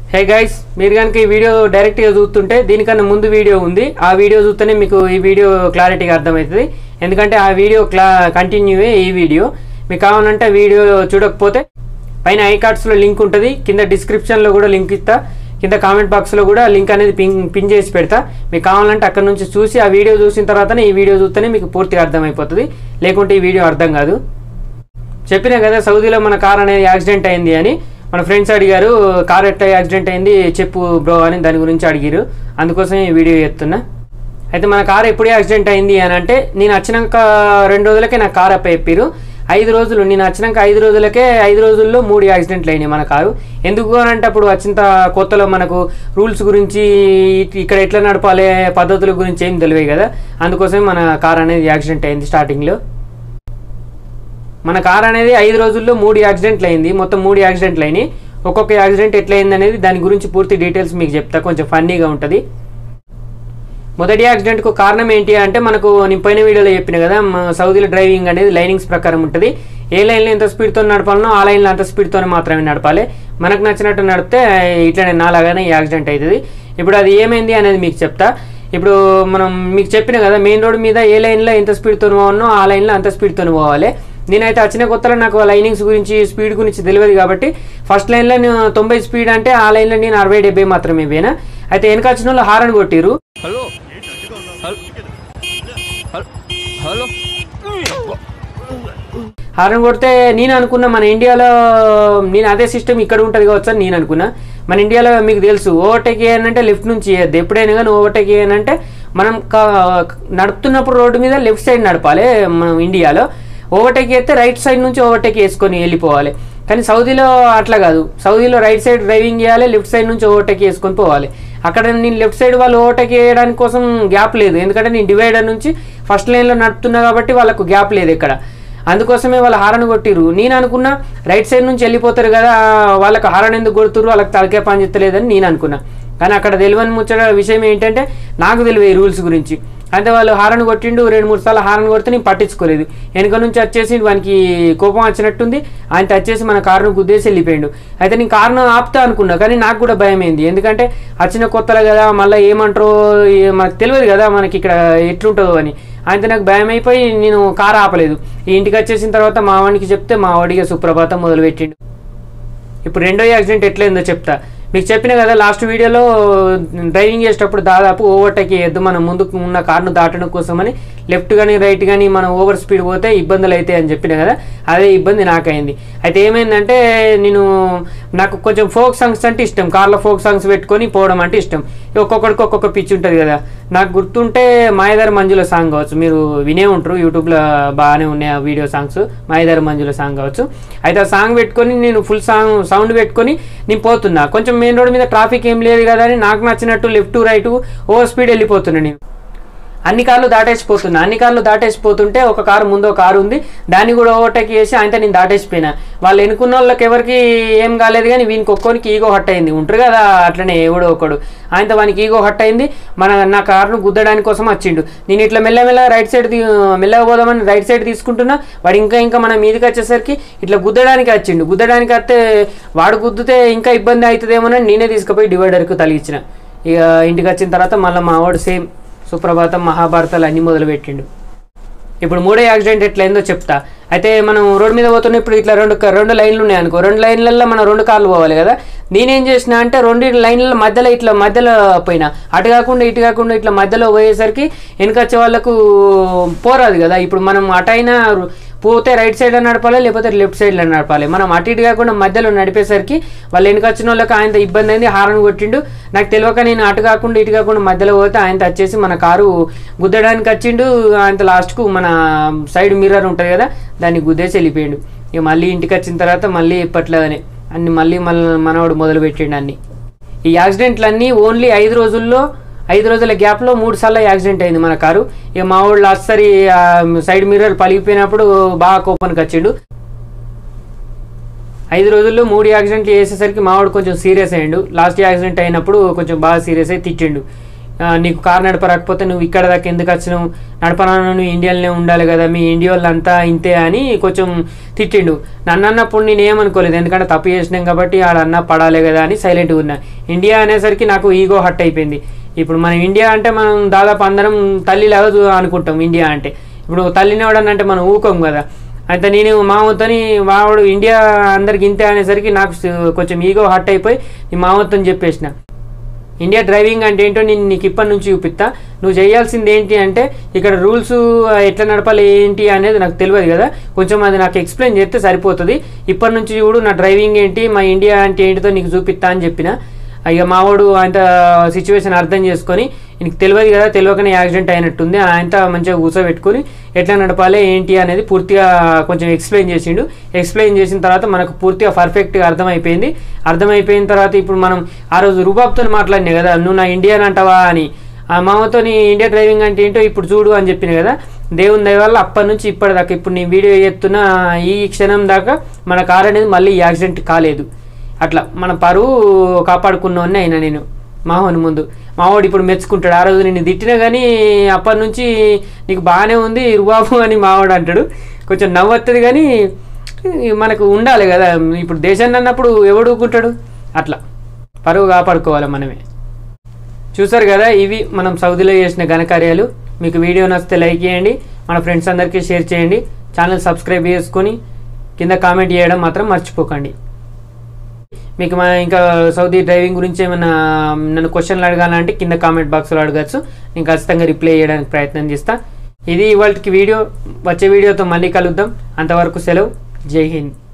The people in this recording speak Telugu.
హే గైస్ మీరు కనుక ఈ వీడియో డైరెక్ట్గా చూస్తుంటే దీనికన్నా ముందు వీడియో ఉంది ఆ వీడియో చూస్తేనే మీకు ఈ వీడియో క్లారిటీగా అర్థమవుతుంది ఎందుకంటే ఆ వీడియో క్లా కంటిన్యూవే ఈ వీడియో మీకు కావాలంటే వీడియో చూడకపోతే పైన ఐ కార్డ్స్లో లింక్ ఉంటుంది కింద డిస్క్రిప్షన్లో కూడా లింక్ ఇస్తా కింద కామెంట్ బాక్స్లో కూడా లింక్ అనేది పిన్ పిన్ చేసి పెడతా మీకు కావాలంటే అక్కడ నుంచి చూసి ఆ వీడియో చూసిన తర్వాతనే ఈ వీడియో చూస్తేనే మీకు పూర్తిగా అర్థమైపోతుంది లేకుంటే ఈ వీడియో అర్థం కాదు చెప్పినా కదా సౌదీలో మన కార్ అనేది యాక్సిడెంట్ అయింది అని మన ఫ్రెండ్స్ అడిగారు కార్ ఎట్లా యాక్సిడెంట్ అయింది చెప్పు బ్రో అని దాని గురించి అడిగారు అందుకోసం ఈ వీడియో చేస్తున్నా అయితే మన కార్ ఎప్పుడు యాక్సిడెంట్ అయింది అని అంటే నేను వచ్చినాక రెండు రోజులకే నా కార్ అప్ప చెప్పారు ఐదు రోజులు నేను వచ్చినాక ఐదు రోజులకే ఐదు రోజుల్లో మూడు యాక్సిడెంట్లు అయినాయి మన కారు ఎందుకు అని అంటే అప్పుడు వచ్చిన కొత్తలో మనకు రూల్స్ గురించి ఇక్కడ ఎట్లా నడపాలి పద్ధతుల గురించి ఏం తెలివే కదా అందుకోసం మన కార్ అనేది యాక్సిడెంట్ అయింది స్టార్టింగ్లో మన కార్ అనేది ఐదు రోజుల్లో మూడు యాక్సిడెంట్లు అయింది మొత్తం మూడు యాక్సిడెంట్లు అయినాయి ఒక్కొక్క యాక్సిడెంట్ ఎట్లా అయింది అనేది దాని గురించి పూర్తి డీటెయిల్స్ మీకు చెప్తా కొంచెం ఫన్నీగా ఉంటుంది మొదటి యాక్సిడెంట్కు కారణం ఏంటి అంటే మనకు నేను పోయిన వీడియోలో చెప్పిన కదా మా సౌదీలో డ్రైవింగ్ అనేది లైనింగ్స్ ప్రకారం ఉంటుంది ఏ లైన్లో ఎంత స్పీడ్తో నడపాలనో ఆ లైన్లో అంత స్పీడ్తో మాత్రమే నడపాలి మనకు నచ్చినట్టు నడిపితే ఇట్లనే నాలాగానే యాక్సిడెంట్ అవుతుంది ఇప్పుడు అది ఏమైంది అనేది మీకు చెప్తా ఇప్పుడు మనం మీకు చెప్పిన కదా మెయిన్ రోడ్ మీద ఏ లైన్లో ఎంత స్పీడ్తో పోవాలనో ఆ లైన్లో అంత స్పీడ్తో పోవాలి నేనైతే వచ్చిన కొత్తలో నాకు లైనింగ్స్ గురించి స్పీడ్ గురించి తెలియదు కాబట్టి ఫస్ట్ లైన్లో నేను తొంభై స్పీడ్ అంటే ఆ లైన్లో నేను అరవై డెబ్బై మాత్రమే పోయినా అయితే వెనక వచ్చిన వాళ్ళు హారన్ కొట్టిరు hello hello hello hello horn కొడితే నేను అనుకున్నా మన ఇండియాలో నేను అదే సిస్టమ్ ఇక్కడ ఉంటుంది కావచ్చు అని నేను అనుకున్నా మన ఇండియాలో మీకు తెలుసు ఓవర్టేక్ చేయాలంటే లెఫ్ట్ నుంచి చేయొద్దు ఎప్పుడైనా కానీ ఓవర్టేక్ చేయాలంటే మనం క- నడుపుతున్నప్పుడు రోడ్డు మీద లెఫ్ట్ సైడ్ నడపాలి మనం ఇండియాలో ఓవర్టేక్ చేస్తే రైట్ సైడ్ నుంచి ఓవర్టేక్ వేసుకొని వెళ్ళిపోవాలి కానీ సౌదీలో అట్లా కాదు సౌదీలో రైట్ సైడ్ డ్రైవింగ్ చేయాలి లెఫ్ట్ సైడ్ నుంచి ఓవర్టేక్ వేసుకొని పోవాలి అక్కడ నేను లెఫ్ట్ సైడ్ వాళ్ళు ఓవర్టేక్ చేయడానికి కోసం గ్యాప్ లేదు ఎందుకంటే నేను డివైడర్ నుంచి ఫస్ట్ లైన్లో నడుపుతున్నా కాబట్టి వాళ్ళకు గ్యాప్ లేదు ఇక్కడ అందుకోసమే వాళ్ళు హారన్ కొట్టిరు నేను అనుకున్నా రైట్ సైడ్ నుంచి వెళ్ళిపోతారు కదా వాళ్ళకి హారన్ ఎందుకు కొడుతురు వాళ్ళకి తలకే పని చెత్తలేదని నేను అనుకున్నా కానీ అక్కడ తెలియని ముచ్చట విషయం ఏంటంటే నాకు తెలియదు ఈ రూల్స్ గురించి అంటే వాళ్ళు హారన్ కొట్టిండు రెండు మూడు సార్లు హారన్ కొడితే నేను పట్టించుకోలేదు వెనుక నుంచి వచ్చేసి వానికి కోపం వచ్చినట్టుంది ఆయన వచ్చేసి మన కారును గుద్దేసి వెళ్ళిపోయాడు అయితే నేను కారును ఆపుతా అనుకున్నా కానీ నాకు కూడా భయం అయింది ఎందుకంటే వచ్చిన కొత్తలో కదా మళ్ళీ ఏమంటారో ఏ- మనకు తెలియదు కదా మనకి ఇక్కడ ఎట్లుంటుందో అని అయితే నాకు భయం అయిపోయి నేను కారు ఆపలేదు ఈ ఇంటికి వచ్చేసిన తర్వాత మా వాడికి చెప్తే మా వాడిగా సుప్రభాతం మొదలుపెట్టిండు ఇప్పుడు రెండో యాక్సిడెంట్ ఎట్లయిందో చెప్తా మీకు చెప్పిన కదా లాస్ట్ వీడియోలో డ్రైవింగ్ చేసేటప్పుడు దాదాపు ఓవర్టేక్ చేయొద్దు మనం ముందుకు ఉన్న కార్ను దాటడం కోసమని లెఫ్ట్ కానీ రైట్ కానీ మనం ఓవర్ స్పీడ్ పోతే ఇబ్బందులు అవుతాయి అని చెప్పిన కదా అదే ఇబ్బంది నాకైంది అయితే ఏమైందంటే నేను నాకు కొంచెం ఫోక్ సాంగ్స్ అంటే ఇష్టం కార్లో ఫోక్ సాంగ్స్ పెట్టుకొని పోవడం అంటే ఇష్టం ఒక్కొక్కడికి ఒక్కొక్క పిచ్ ఉంటుంది కదా నాకు గుర్తుంటే మాయదారి మంజుల సాంగ్ కావచ్చు మీరు వినే ఉంటారు యూట్యూబ్లో బాగానే ఉన్నాయి ఆ వీడియో సాంగ్స్ మాయదారి మంజుల సాంగ్ కావచ్చు అయితే ఆ సాంగ్ పెట్టుకొని నేను ఫుల్ సాంగ్ సౌండ్ పెట్టుకొని నేను పోతున్నా కొంచెం మెయిన్ రోడ్ మీద ట్రాఫిక్ ఏం లేదు కదా అని నాకు నచ్చినట్టు లెఫ్ట్ రైట్ ఓవర్ స్పీడ్ వెళ్ళిపోతున్నా నేను అన్ని కార్లు దాటేసిపోతున్నా అన్ని కార్లు దాటేసిపోతుంటే ఒక కారు ముందు ఒక కారు ఉంది దాన్ని కూడా ఓవర్టేక్ చేసి ఆయనతో నేను దాటేసిపోయినా వాళ్ళు ఎన్నుకున్న వాళ్ళకి ఎవరికి ఏం కాలేదు కానీ వీనికి ఒక్కోనికి ఈగో హట్ అయింది ఉంటారు కదా అట్లనే ఎవడో ఒకడు ఆయనతో వానికి ఈగో హట్ అయింది మన నా కారును గుద్దడానికి కోసం వచ్చిండు నేను ఇట్లా మెల్లమెల్ల రైట్ సైడ్ తీ- మెల్లగా పోదామని రైట్ సైడ్ తీసుకుంటున్నా వాడు ఇంకా ఇంకా మన మీదకి వచ్చేసరికి ఇట్లా గుద్దడానికి వచ్చిండు గుద్దడానికి వస్తే వాడు గుద్దితే ఇంకా ఇబ్బంది అవుతుందేమోనని నేనే తీసుకుపోయి డివైడర్కు తలిగించిన ఇక ఇంటికి వచ్చిన తర్వాత మళ్ళీ మా వాడు సేమ్ సుప్రభాతం మహాభారతాలు అన్ని మొదలుపెట్టిండు ఇప్పుడు మూడో యాక్సిడెంట్ ఎట్లయిందో చెప్తా అయితే మనం రోడ్ మీద పోతున్నప్పుడు ఇట్లా రెండు క- రెండు లైన్లు ఉన్నాయి అనుకో రెండు లైన్లలో మనం రెండు కార్లు పోవాలి కదా నేనేం చేసిన అంటే రెండు లైన్ల మధ్యలో ఇట్లా మధ్యలో పోయినా అటు కాకుండా ఇటు కాకుండా ఇట్లా మధ్యలో పోయేసరికి వెనకొచ్చే వాళ్ళకు పోరాదు కదా ఇప్పుడు మనం అటైనా పోతే రైట్ సైడ్ నడపాలి లేకపోతే లెఫ్ట్ సైడ్లో నడపాలి మనం అటు ఇటు కాకుండా మధ్యలో నడిపేసరికి వాళ్ళు వెనకొచ్చిన వాళ్ళకి ఆయన ఇబ్బంది అయింది హారన్ కొట్టిండు నాకు తెలియక నేను అటు కాకుండా ఇటు కాకుండా మధ్యలో పోతే ఆయన వచ్చేసి మన కారు గుద్దడానికి వచ్చిండు ఆయన లాస్ట్కు మన సైడ్ మిర్రర్ ఉంటుంది కదా దాన్ని గుద్దేసి వెళ్ళిపోయాడు ఇక మళ్ళీ ఇంటికి వచ్చిన తర్వాత మళ్ళీ ఇప్పట్లాగానే అన్ని మళ్ళీ మళ్ళీ మనవాడు మొదలు పెట్టిండు అన్ని ఈ యాక్సిడెంట్లన్నీ ఓన్లీ ఐదు రోజుల్లో ఐదు రోజుల గ్యాప్లో మూడు సార్లు యాక్సిడెంట్ అయింది మన కారు ఇక మా వాళ్ళు లాస్ట్ సరి సైడ్ మిర్రర్ పలిగిపోయినప్పుడు బాగా కోపానికి వచ్చిండు ఐదు రోజుల్లో మూడు యాక్సిడెంట్లు చేసేసరికి మావాడు కొంచెం సీరియస్ అయ్యిండు లాస్ట్ యాక్సిడెంట్ అయినప్పుడు కొంచెం బాగా సీరియస్ అయి తిట్టిండు ఆ, నీకు కారు నడపరాకపోతే నువ్వు ఇక్కడ దాకా ఎందుకు వచ్చినావు నడపనాను నువ్వు ఇండియాలోనే ఉండాలి కదా మీ ఇండియా వాళ్ళంతా ఇంతే అని కొంచెం తిట్టిండు నన్ను అన్నప్పుడు నేను ఏమనుకోలేదు ఎందుకంటే తప్పు చేసినాం కాబట్టి ఆడ అన్న పడాలి కదా అని సైలెంట్గా ఉన్నా ఇండియా అనేసరికి నాకు ఈగో హట్ అయిపోయింది ఇప్పుడు మనం ఇండియా అంటే మనం దాదాపు అందరం తల్లిలాగా చూ- అనుకుంటాం ఇండియా అంటే ఇప్పుడు తల్లిని అంటే మనం ఊకోం కదా అయితే నేను మామూతని మావాడు ఇండియా అందరికి ఇంతే అనేసరికి నాకు స్- కొంచెం ఈగో హట్ అయిపోయి నీ మామూతని చెప్పేసిన ఇండియా డ్రైవింగ్ అంటే ఏంటో నేను నీకు ఇప్పటి నుంచి చూపిస్తా నువ్వు చేయాల్సింది ఏంటి అంటే ఇక్కడ రూల్స్ ఎట్లా నడపాలి ఏంటి అనేది నాకు తెలియదు కదా కొంచెం అది నాకు ఎక్స్ప్లెయిన్ చేస్తే సరిపోతుంది ఇప్పటి నుంచి చూడు నా డ్రైవింగ్ ఏంటి మా ఇండియా అంటే ఏంటితో నీకు చూపిస్తా అని చెప్పిన ఇక మావాడు ఆయన సిచ్యువేషన్ అర్థం చేసుకొని నీకు తెలియదు కదా తెలియకనే యాక్సిడెంట్ అయినట్టుంది ఆయన మంచిగా కూర్చోబెట్టుకొని ఎట్లా నడపాలి ఏంటి అనేది పూర్తిగా కొంచెం ఎక్స్ప్లెయిన్ చేసిండు ఎక్స్ప్లెయిన్ చేసిన తర్వాత మనకు పూర్తిగా పర్ఫెక్ట్గా అర్థమైపోయింది అర్థమైపోయిన తర్వాత ఇప్పుడు మనం ఆ రోజు రూబాబ్తో మాట్లాడినా కదా నువ్వు నా ఇండియన్ అంటావా అని ఆ మామతో నీ ఇండియా డ్రైవింగ్ అంటే ఏంటో ఇప్పుడు చూడు అని చెప్పిన కదా దేవుని దయ వల్ల అప్పటి నుంచి ఇప్పటిదాకా ఇప్పుడు నేను వీడియో చేస్తున్న ఈ క్షణం దాకా మన కార్ అనేది మళ్ళీ యాక్సిడెంట్ కాలేదు అట్లా మన పరువు కాపాడుకున్నవన్నీ అయినా నేను మావోని ముందు మావాడు ఇప్పుడు మెచ్చుకుంటాడు ఆ రోజు నేను తిట్టినా కానీ అప్పటి నుంచి నీకు బాగానే ఉంది రుబాబు అని మావాడు అంటాడు కొంచెం నవ్వుతుంది కానీ మనకు ఉండాలి కదా ఇప్పుడు దేశాన్ని అన్నప్పుడు ఎవడు ఊకుంటాడు అట్లా పరువు కాపాడుకోవాలి మనమే చూసారు కదా ఇవి మనం సౌదీలో చేసిన ఘనకార్యాలు మీకు వీడియో నచ్చితే లైక్ చేయండి మన ఫ్రెండ్స్ అందరికీ షేర్ చేయండి ఛానల్ సబ్స్క్రైబ్ చేసుకొని కింద కామెంట్ చేయడం మాత్రం మర్చిపోకండి మీకు మా ఇంకా సౌదీ డ్రైవింగ్ గురించి ఏమైనా నన్ను క్వశ్చన్లు అడగాలంటే కింద కామెంట్ బాక్స్లో అడగచ్చు నేను ఖచ్చితంగా రిప్లై చేయడానికి ప్రయత్నం చేస్తా ఇది ఇవాళకి వీడియో వచ్చే వీడియోతో మళ్ళీ కలుద్దాం అంతవరకు సెలవు జై హింద్